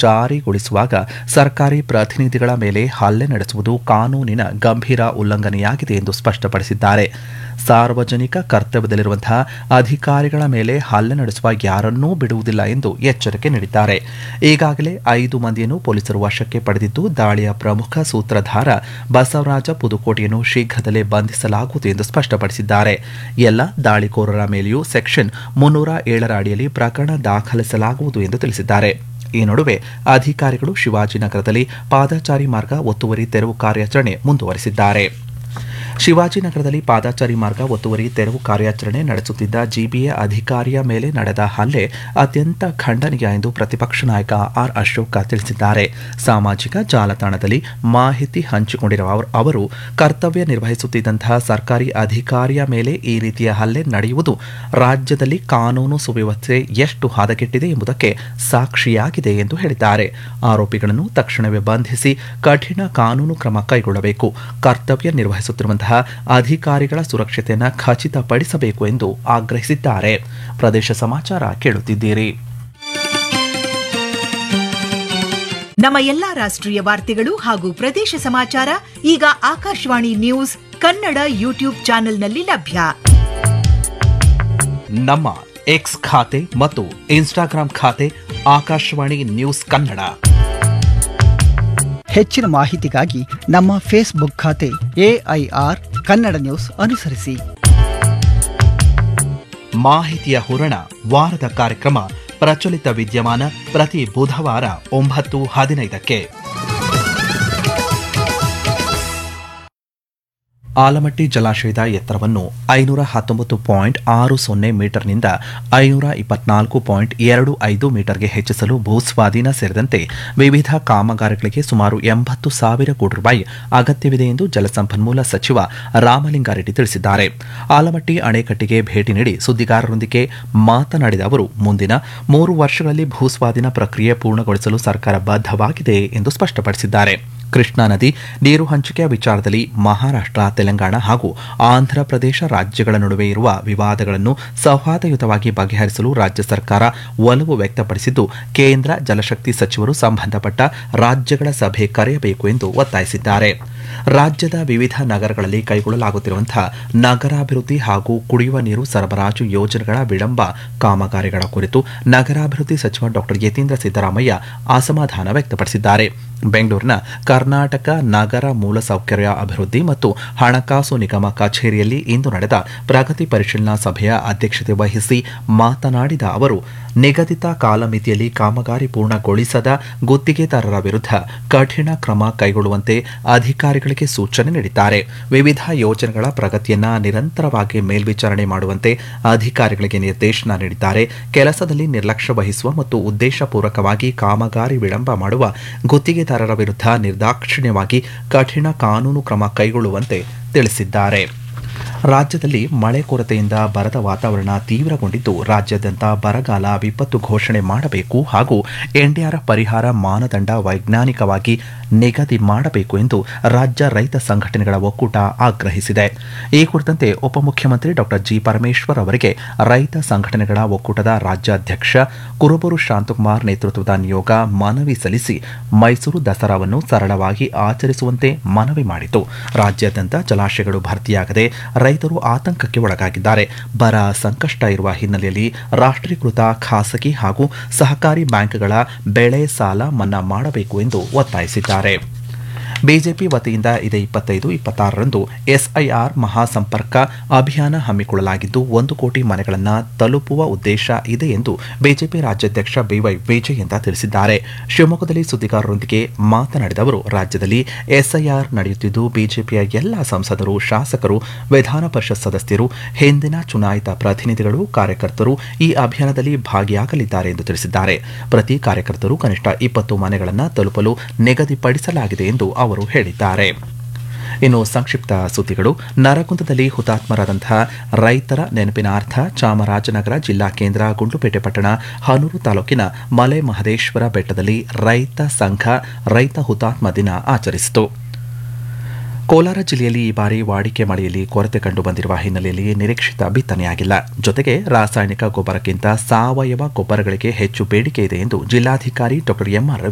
ಜಾರಿಗೊಳಿಸುವಾಗ ಸರ್ಕಾರಿ ಪ್ರತಿನಿಧಿಗಳ ಮೇಲೆ ಹಲ್ಲೆ ನಡೆಸುವುದು ಕಾನೂನಿನ ಗಂಭೀರ ಉಲ್ಲಂಘನೆಯಾಗಿದೆ ಎಂದು ಸ್ಪಷ್ಟಪಡಿಸಿದ್ದಾರೆ ಸಾರ್ವಜನಿಕ ಕರ್ತವ್ಯದಲ್ಲಿರುವಂತಹ ಅಧಿಕಾರಿಗಳ ಮೇಲೆ ಹಲ್ಲೆ ನಡೆಸುವ ಯಾರನ್ನೂ ಬಿಡುವುದಿಲ್ಲ ಎಂದು ಎಚ್ಚರಿಕೆ ನೀಡಿದ್ದಾರೆ ಈಗಾಗಲೇ ಐದು ಮಂದಿಯನ್ನು ಪೊಲೀಸರು ವಶಕ್ಕೆ ಪಡೆದಿದ್ದು ದಾಳಿಯ ಪ್ರಮುಖ ಸೂತ್ರಧಾರ ಬಸವರಾಜ ಪುದುಕೋಟೆಯನ್ನು ಶೀಘ್ರದಲ್ಲೇ ಬಂಧಿಸಲಾಗುವುದು ಎಂದು ಸ್ಪಷ್ಟಪಡಿಸಿದ್ದಾರೆ ಎಲ್ಲ ದಾಳಿಕೋರರ ಮೇಲೆಯೂ ಸೆಕ್ಷನ್ ಮುನ್ನೂರ ಏಳರ ಅಡಿಯಲ್ಲಿ ಪ್ರಕರಣ ದಾಖಲಿಸಲಾಗುವುದು ಎಂದು ತಿಳಿಸಿದ್ದಾರೆ ಈ ನಡುವೆ ಅಧಿಕಾರಿಗಳು ಶಿವಾಜಿನಗರದಲ್ಲಿ ಪಾದಚಾರಿ ಮಾರ್ಗ ಒತ್ತುವರಿ ತೆರವು ಕಾರ್ಯಾಚರಣೆ ಮುಂದುವರೆಸಿದ್ದಾರೆ ಶಿವಾಜಿನಗರದಲ್ಲಿ ಪಾದಚಾರಿ ಮಾರ್ಗ ಒತ್ತುವರಿ ತೆರವು ಕಾರ್ಯಾಚರಣೆ ನಡೆಸುತ್ತಿದ್ದ ಜಿಬಿಎ ಅಧಿಕಾರಿಯ ಮೇಲೆ ನಡೆದ ಹಲ್ಲೆ ಅತ್ಯಂತ ಖಂಡನೀಯ ಎಂದು ಪ್ರತಿಪಕ್ಷ ನಾಯಕ ಆರ್ ಅಶೋಕ ತಿಳಿಸಿದ್ದಾರೆ ಸಾಮಾಜಿಕ ಜಾಲತಾಣದಲ್ಲಿ ಮಾಹಿತಿ ಹಂಚಿಕೊಂಡಿರುವ ಅವರು- ಅವರು ಕರ್ತವ್ಯ ನಿರ್ವಹಿಸುತ್ತಿದ್ದಂತಹ ಸರ್ಕಾರಿ ಅಧಿಕಾರಿಯ ಮೇಲೆ ಈ ರೀತಿಯ ಹಲ್ಲೆ ನಡೆಯುವುದು ರಾಜ್ಯದಲ್ಲಿ ಕಾನೂನು ಸುವ್ಯವಸ್ಥೆ ಎಷ್ಟು ಹದಗೆಟ್ಟಿದೆ ಎಂಬುದಕ್ಕೆ ಸಾಕ್ಷಿಯಾಗಿದೆ ಎಂದು ಹೇಳಿದ್ದಾರೆ ಆರೋಪಿಗಳನ್ನು ತಕ್ಷಣವೇ ಬಂಧಿಸಿ ಕಠಿಣ ಕಾನೂನು ಕ್ರಮ ಕೈಗೊಳ್ಳಬೇಕು ಕರ್ತವ್ಯ ನಿರ್ವಹಿಸುತ್ತಿರುವಂತಹ ಅಧಿಕಾರಿಗಳ ಸುರಕ್ಷತೆಯನ್ನು ಖಚಿತಪಡಿಸಬೇಕು ಎಂದು ಆಗ್ರಹಿಸಿದ್ದಾರೆ ಪ್ರದೇಶ ಸಮಾಚಾರ ಕೇಳುತ್ತಿದ್ದೀರಿ ನಮ್ಮ ಎಲ್ಲಾ ರಾಷ್ಟ್ರೀಯ ವಾರ್ತೆಗಳು ಹಾಗೂ ಪ್ರದೇಶ ಸಮಾಚಾರ ಈಗ ಆಕಾಶವಾಣಿ ನ್ಯೂಸ್ ಕನ್ನಡ ಯೂಟ್ಯೂಬ್ ಚಾನೆಲ್ನಲ್ಲಿ ಲಭ್ಯ ನಮ್ಮ ಎಕ್ಸ್ ಖಾತೆ ಮತ್ತು ಇನ್ಸ್ಟಾಗ್ರಾಂ ಖಾತೆ ಆಕಾಶವಾಣಿ ನ್ಯೂಸ್ ಕನ್ನಡ ಹೆಚ್ಚಿನ ಮಾಹಿತಿಗಾಗಿ ನಮ್ಮ ಫೇಸ್ಬುಕ್ ಖಾತೆ ಎಐಆರ್ ಕನ್ನಡ ನ್ಯೂಸ್ ಅನುಸರಿಸಿ ಮಾಹಿತಿಯ ಹೂರಣ ವಾರದ ಕಾರ್ಯಕ್ರಮ ಪ್ರಚಲಿತ ವಿದ್ಯಮಾನ ಪ್ರತಿ ಬುಧವಾರ ಒಂಬತ್ತು ಹದಿನೈದಕ್ಕೆ ಆಲಮಟ್ಟಿ ಜಲಾಶಯದ ಎತ್ತರವನ್ನು ಐನೂರ ಹತ್ತೊಂಬತ್ತು ಪಾಯಿಂಟ್ ಆರು ಸೊನ್ನೆ ಮೀಟರ್ನಿಂದ ಐನೂರ ಇಪ್ಪತ್ನಾಲ್ಕು ಪಾಯಿಂಟ್ ಎರಡು ಐದು ಮೀಟರ್ಗೆ ಹೆಚ್ಚಿಸಲು ಭೂಸ್ವಾಧೀನ ಸೇರಿದಂತೆ ವಿವಿಧ ಕಾಮಗಾರಿಗಳಿಗೆ ಸುಮಾರು ಎಂಬತ್ತು ಸಾವಿರ ಕೋಟಿ ರೂಪಾಯಿ ಅಗತ್ಯವಿದೆ ಎಂದು ಜಲಸಂಪನ್ಮೂಲ ಸಚಿವ ರಾಮಲಿಂಗಾರೆಡ್ಡಿ ತಿಳಿಸಿದ್ದಾರೆ ಆಲಮಟ್ಟಿ ಅಣೆಕಟ್ಟಿಗೆ ಭೇಟಿ ನೀಡಿ ಸುದ್ದಿಗಾರರೊಂದಿಗೆ ಮಾತನಾಡಿದ ಅವರು ಮುಂದಿನ ಮೂರು ವರ್ಷಗಳಲ್ಲಿ ಭೂಸ್ವಾಧೀನ ಪ್ರಕ್ರಿಯೆ ಪೂರ್ಣಗೊಳಿಸಲು ಸರ್ಕಾರ ಬದ್ಧವಾಗಿದೆ ಎಂದು ಸ್ಪಷ್ಟಪಡಿಸಿದ್ದಾರೆ ಕೃಷ್ಣಾ ನದಿ ನೀರು ಹಂಚಿಕೆಯ ವಿಚಾರದಲ್ಲಿ ಮಹಾರಾಷ್ಟ್ರ ತೆಲಂಗಾಣ ಹಾಗೂ ಆಂಧ್ರ ಪ್ರದೇಶ ರಾಜ್ಯಗಳ ನಡುವೆ ಇರುವ ವಿವಾದಗಳನ್ನು ಸೌಹಾರ್ದಯುತವಾಗಿ ಬಗೆಹರಿಸಲು ರಾಜ್ಯ ಸರ್ಕಾರ ಒಲವು ವ್ಯಕ್ತಪಡಿಸಿದ್ದು ಕೇಂದ್ರ ಜಲಶಕ್ತಿ ಸಚಿವರು ಸಂಬಂಧಪಟ್ಟ ರಾಜ್ಯಗಳ ಸಭೆ ಕರೆಯಬೇಕು ಎಂದು ಒತ್ತಾಯಿಸಿದ್ದಾರೆ ರಾಜ್ಯದ ವಿವಿಧ ನಗರಗಳಲ್ಲಿ ಕೈಗೊಳ್ಳಲಾಗುತ್ತಿರುವಂತಹ ನಗರಾಭಿವೃದ್ಧಿ ಹಾಗೂ ಕುಡಿಯುವ ನೀರು ಸರಬರಾಜು ಯೋಜನೆಗಳ ವಿಳಂಬ ಕಾಮಗಾರಿಗಳ ಕುರಿತು ನಗರಾಭಿವೃದ್ಧಿ ಸಚಿವ ಡಾಕ್ಟರ್ ಯತೀಂದ್ರ ಸಿದ್ದರಾಮಯ್ಯ ಅಸಮಾಧಾನ ವ್ಯಕ್ತಪಡಿಸಿದ್ದಾರೆ ಬೆಂಗಳೂರಿನ ಕರ್ನಾಟಕ ನಗರ ಮೂಲಸೌಕರ್ಯ ಅಭಿವೃದ್ಧಿ ಮತ್ತು ಹಣಕಾಸು ನಿಗಮ ಕಚೇರಿಯಲ್ಲಿ ಇಂದು ನಡೆದ ಪ್ರಗತಿ ಪರಿಶೀಲನಾ ಸಭೆಯ ಅಧ್ಯಕ್ಷತೆ ವಹಿಸಿ ಮಾತನಾಡಿದ ಅವರು ನಿಗದಿತ ಕಾಲಮಿತಿಯಲ್ಲಿ ಕಾಮಗಾರಿ ಪೂರ್ಣಗೊಳಿಸದ ಗುತ್ತಿಗೆದಾರರ ವಿರುದ್ಧ ಕಠಿಣ ಕ್ರಮ ಕೈಗೊಳ್ಳುವಂತೆ ಅಧಿಕಾರಿಗಳಿಗೆ ಸೂಚನೆ ನೀಡಿದ್ದಾರೆ ವಿವಿಧ ಯೋಜನೆಗಳ ಪ್ರಗತಿಯನ್ನ ನಿರಂತರವಾಗಿ ಮೇಲ್ವಿಚಾರಣೆ ಮಾಡುವಂತೆ ಅಧಿಕಾರಿಗಳಿಗೆ ನಿರ್ದೇಶನ ನೀಡಿದ್ದಾರೆ ಕೆಲಸದಲ್ಲಿ ನಿರ್ಲಕ್ಷ್ಯ ವಹಿಸುವ ಮತ್ತು ಉದ್ದೇಶಪೂರ್ವಕವಾಗಿ ಕಾಮಗಾರಿ ವಿಳಂಬ ಮಾಡುವ ಗುತ್ತಿಗೆದಾರರ ವಿರುದ್ಧ ನಿರ್ದಾಕ್ಷಿಣ್ಯವಾಗಿ ಕಠಿಣ ಕಾನೂನು ಕ್ರಮ ಕೈಗೊಳ್ಳುವಂತೆ ತಿಳಿಸಿದ್ದಾರೆ ರಾಜ್ಯದಲ್ಲಿ ಮಳೆ ಕೊರತೆಯಿಂದ ಬರದ ವಾತಾವರಣ ತೀವ್ರಗೊಂಡಿದ್ದು ರಾಜ್ಯಾದ್ಯಂತ ಬರಗಾಲ ವಿಪತ್ತು ಘೋಷಣೆ ಮಾಡಬೇಕು ಹಾಗೂ ಎನ್ಡಿಆರ್ಎಫ್ ಪರಿಹಾರ ಮಾನದಂಡ ವೈಜ್ಞಾನಿಕವಾಗಿ ನಿಗದಿ ಮಾಡಬೇಕು ಎಂದು ರಾಜ್ಯ ರೈತ ಸಂಘಟನೆಗಳ ಒಕ್ಕೂಟ ಆಗ್ರಹಿಸಿದೆ ಈ ಕುರಿತಂತೆ ಉಪಮುಖ್ಯಮಂತ್ರಿ ಡಾಕ್ಟರ್ ಜಿ ಪರಮೇಶ್ವರ್ ಅವರಿಗೆ ರೈತ ಸಂಘಟನೆಗಳ ಒಕ್ಕೂಟದ ರಾಜ್ಯಾಧ್ಯಕ್ಷ ಕುರುಬೂರು ಶಾಂತಕುಮಾರ್ ನೇತೃತ್ವದ ನಿಯೋಗ ಮನವಿ ಸಲ್ಲಿಸಿ ಮೈಸೂರು ದಸರಾವನ್ನು ಸರಳವಾಗಿ ಆಚರಿಸುವಂತೆ ಮನವಿ ಮಾಡಿತು ರಾಜ್ಯಾದ್ಯಂತ ಜಲಾಶಯಗಳು ಭರ್ತಿಯಾಗದೆ ರೈತರು ಆತಂಕಕ್ಕೆ ಒಳಗಾಗಿದ್ದಾರೆ ಬರ ಸಂಕಷ್ಟ ಇರುವ ಹಿನ್ನೆಲೆಯಲ್ಲಿ ರಾಷ್ಟ್ರೀಕೃತ ಖಾಸಗಿ ಹಾಗೂ ಸಹಕಾರಿ ಬ್ಯಾಂಕ್ಗಳ ಬೆಳೆ ಸಾಲ ಮನ್ನಾ ಮಾಡಬೇಕು ಎಂದು ಒತ್ತಾಯಿಸಿದ್ದಾರೆ ಬಿಜೆಪಿ ವತಿಯಿಂದ ಇದೇ ಇಪ್ಪತ್ತೈದು ಇಪ್ಪತ್ತಾರರಂದು ಎಸ್ಐಆರ್ ಮಹಾಸಂಪರ್ಕ ಅಭಿಯಾನ ಹಮ್ಮಿಕೊಳ್ಳಲಾಗಿದ್ದು ಒಂದು ಕೋಟಿ ಮನೆಗಳನ್ನು ತಲುಪುವ ಉದ್ದೇಶ ಇದೆ ಎಂದು ಬಿಜೆಪಿ ರಾಜ್ಯಾಧ್ಯಕ್ಷ ಬಿವೈ ವಿಜಯೇಂದ್ರ ತಿಳಿಸಿದ್ದಾರೆ ಶಿವಮೊಗ್ಗದಲ್ಲಿ ಸುದ್ದಿಗಾರರೊಂದಿಗೆ ಮಾತನಾಡಿದ ಅವರು ರಾಜ್ಯದಲ್ಲಿ ಎಸ್ಐಆರ್ ನಡೆಯುತ್ತಿದ್ದು ಬಿಜೆಪಿಯ ಎಲ್ಲ ಸಂಸದರು ಶಾಸಕರು ವಿಧಾನ ಪರಿಷತ್ ಸದಸ್ಯರು ಹಿಂದಿನ ಚುನಾಯಿತ ಪ್ರತಿನಿಧಿಗಳು ಕಾರ್ಯಕರ್ತರು ಈ ಅಭಿಯಾನದಲ್ಲಿ ಭಾಗಿಯಾಗಲಿದ್ದಾರೆ ಎಂದು ತಿಳಿಸಿದ್ದಾರೆ ಪ್ರತಿ ಕಾರ್ಯಕರ್ತರು ಕನಿಷ್ಠ ಇಪ್ಪತ್ತು ಮನೆಗಳನ್ನು ತಲುಪಲು ನಿಗದಿಪಡಿಸಲಾಗಿದೆ ಎಂದು ಅವರು ಹೇಳಿದ್ದಾರೆ ಇನ್ನು ಸಂಕ್ಷಿಪ್ತ ಸುದ್ದಿಗಳು ನರಗುಂದದಲ್ಲಿ ಹುತಾತ್ಮರಾದಂತಹ ರೈತರ ನೆನಪಿನಾರ್ಥ ಚಾಮರಾಜನಗರ ಜಿಲ್ಲಾ ಕೇಂದ್ರ ಗುಂಡ್ಲುಪೇಟೆ ಪಟ್ಟಣ ಹನೂರು ತಾಲೂಕಿನ ಮಲೆ ಮಹದೇಶ್ವರ ಬೆಟ್ಟದಲ್ಲಿ ರೈತ ಸಂಘ ರೈತ ಹುತಾತ್ಮ ದಿನ ಆಚರಿಸಿತು ಕೋಲಾರ ಜಿಲ್ಲೆಯಲ್ಲಿ ಈ ಬಾರಿ ವಾಡಿಕೆ ಮಳೆಯಲ್ಲಿ ಕೊರತೆ ಕಂಡು ಬಂದಿರುವ ಹಿನ್ನೆಲೆಯಲ್ಲಿ ನಿರೀಕ್ಷಿತ ಬಿತ್ತನೆಯಾಗಿಲ್ಲ ಜೊತೆಗೆ ರಾಸಾಯನಿಕ ಗೊಬ್ಬರಕ್ಕಿಂತ ಸಾವಯವ ಗೊಬ್ಬರಗಳಿಗೆ ಹೆಚ್ಚು ಬೇಡಿಕೆ ಇದೆ ಎಂದು ಜಿಲ್ಲಾಧಿಕಾರಿ ಡಾಕ್ಟರ್ ಎಂಆರ್